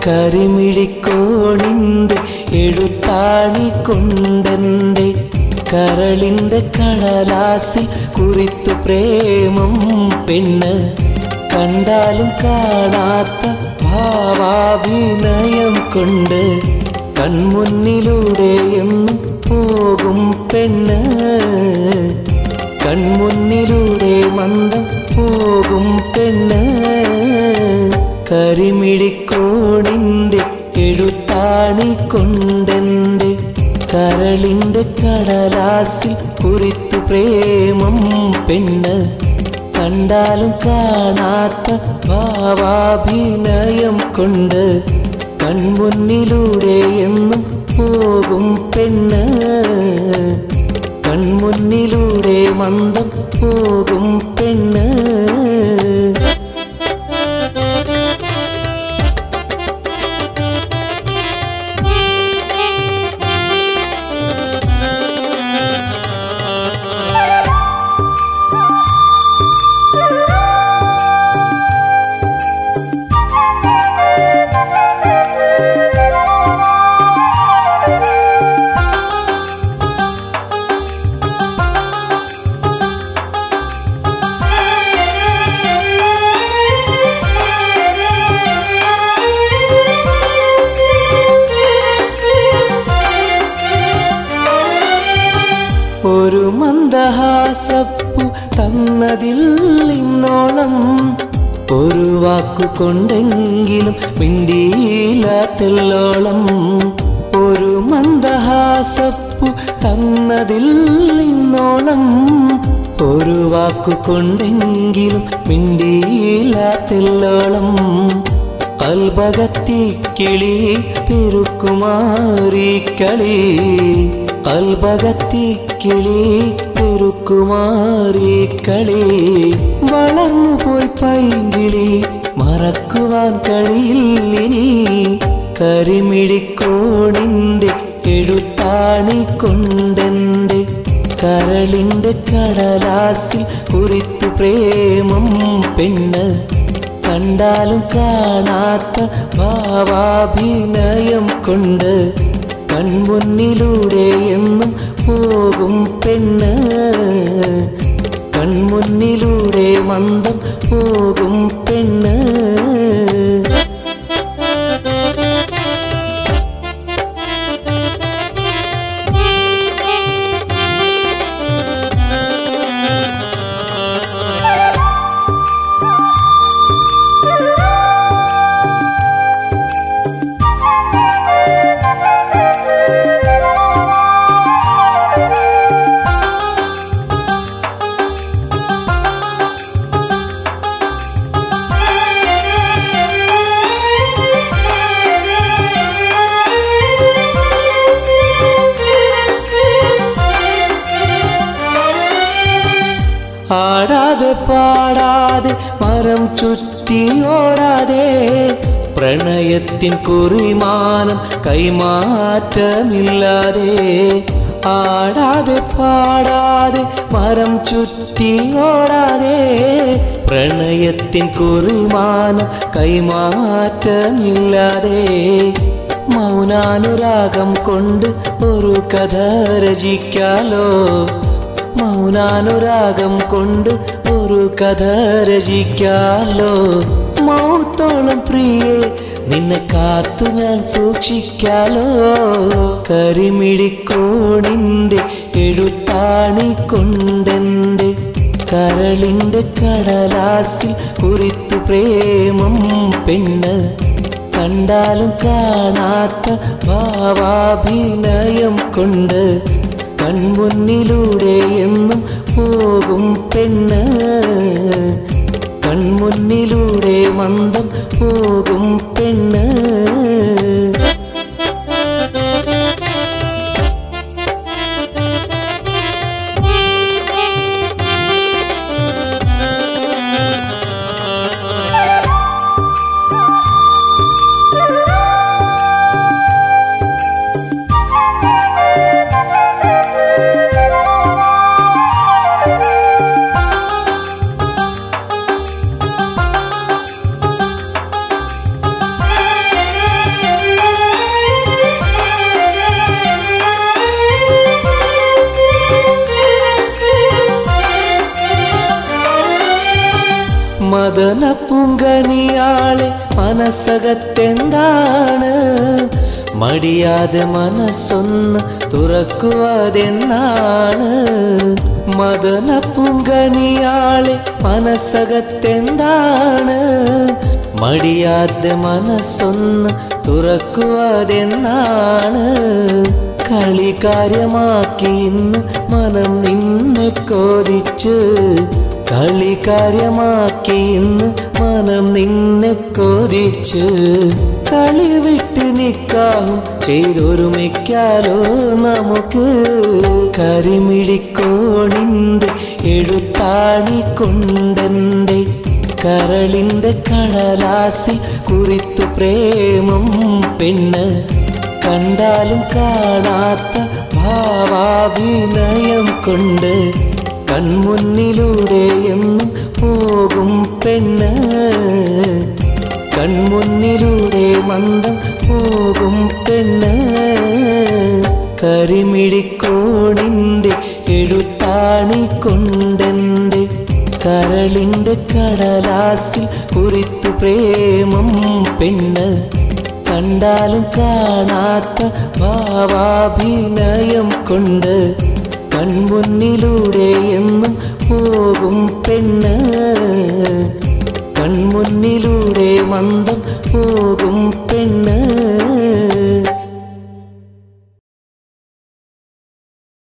കരിമിഴിക്കോണിൻ്റെ എഴുത്താണി കൊണ്ടെൻ്റെ കരളിൻ്റെ കടലാസിൽ കുറിത്തു പ്രേമം പെണ്ണ് കണ്ടാലും കാണാത്ത ഭാവാഭിനയം കൊണ്ട് കൺമുന്നിലൂടെ എന്നും പോകും പെണ്ണ് കൺമുന്നിലൂടെ മന്ദം പോകും പെണ്ണ് കരിമിഴിക്കോണിൻ്റെ എഴുത്താണി കൊണ്ടെൻ്റെ കരളിൻ്റെ കടലാസിൽ കുറിത്തു പ്രേമം പെണ്ണ് കണ്ടാലും കാണാത്ത ഭാവാഭിനയം കൊണ്ട് കൺമുന്നിലൂടെ എന്നും പോകും പെണ്ണ് കൺമുന്നിലൂടെ മന്ദം പോകും പെണ്ണ് ഒരു മന്ദഹാസപ്പു തന്നതിൽ ഇന്നോളം ഒരു വാക്കു കൊണ്ടെങ്കിലും മിണ്ടിയില്ല തെല്ലോളം ഒരു മന്ദഹാസപ്പു തന്നതിൽ ഇന്നോളം ഒരു വാക്കു കൊണ്ടെങ്കിലും മിണ്ടിയില്ല തെല്ലോളം കൽബകത്തി കിളി പെരുക്കുമാറി കളി കൽബകത്തി കിളി പെരുക്കുമാറി കളി വളർന്നു പോയി പൈങ്കിളി മറക്കുവാൻ കഴിയില്ലിനി കരിമിഴിക്കോണിൻ്റെ എഴുത്താണി കൊണ്ടെൻ്റെ കരളിൻ്റെ കടലാസിൽ കുറിത്തു പ്രേമം പെണ്ണ് കണ്ടാലും കാണാത്ത ഭാവാഭിനയം കൊണ്ട് കൺമുന്നിലൂടെ എന്നും പോകും പെണ്ണ് കൺമുന്നിലൂടെ മന്ദം പോകും പെണ്ണ് ആടാതെ പാടാതെ മരം ചുറ്റി ഓടാതെ പ്രണയത്തിൻ കുറിമാനം കൈമാറ്റമില്ലാതെ ആടാതെ പാടാതെ മരം ചുറ്റി ഓടാതെ പ്രണയത്തിൻ കുറിമാനം കൈമാറ്റമില്ലാതെ മൗനാനുരാഗം കൊണ്ട് ഒരു കഥ രചിക്കാലോ മൗനാനുരാഗം കൊണ്ട് ഒരു കഥ രചിക്കാലോ മൗത്തോളം പ്രിയേ നിന്നെ കാത്തു ഞാൻ സൂക്ഷിക്കാലോ കരിമിഴിക്കോണിൻ്റെ എഴുത്താണി കൊണ്ടെൻ്റെ കരളിൻ്റെ കടലാസിൽ കുറിത്തു പ്രേമം പെണ്ണ് കണ്ടാലും കാണാത്ത ഭാവാഭിനയം കൊണ്ട് കൺമുന്നിലൂടെ എന്നും പോകും പെണ്ണ് കൺമുന്നിലൂടെ മന്ദം പോകും പെണ്ണ് മദന പുങ്കനിയാളെ മനസ്സകത്തെന്താണ് മടിയാതെ മനസ്സൊന്ന് തുറക്കുവതെന്നാണ് മദന പുങ്കനിയാളെ മനസ്സകത്തെന്താണ് മടിയാതെ മനസ്സൊന്ന് തുറക്കുവതെന്നാണ് കളി കാര്യമാക്കി ഇന്ന് മനം നിന്നെ കോരിച്ച് കളി കാര്യമാക്കി ഇന്ന് മനം നിന്നെ കോരിച്ച് കളി വിട്ട് നിക്കാഹും ചെയ്തൊരുമിക്കാലോ നമുക്ക് കരിമിടിക്കോണിൻ്റെ എഴുത്താണി കൊണ്ടെൻ്റെ കരളിൻ്റെ കടലാസിൽ കുറിത്തു പ്രേമം പെണ്ണ് കണ്ടാലും കാണാത്ത ഭാവാഭിനയം കൊണ്ട് കൺമുന്നിലൂടെ എന്നും പോകും പെണ്ണ് കൺമുന്നിലൂടെ മന്ദം പോകും പെണ്ണ് കരിമിഴിക്കോണിൻ്റെ എഴുത്താണി കൊണ്ടെൻ്റെ കരളിൻ്റെ കടലാസിൽ കുറിത്തു പ്രേമം പെണ്ണ് കണ്ടാലും കാണാത്ത ഭാവാഭിനയം കൊണ്ട് കൺമുന്നിലൂടെ എന്നും പോകും പെണ്ണ് കൺമുന്നിലൂടെ മന്ദം പോകും പെണ്ണ്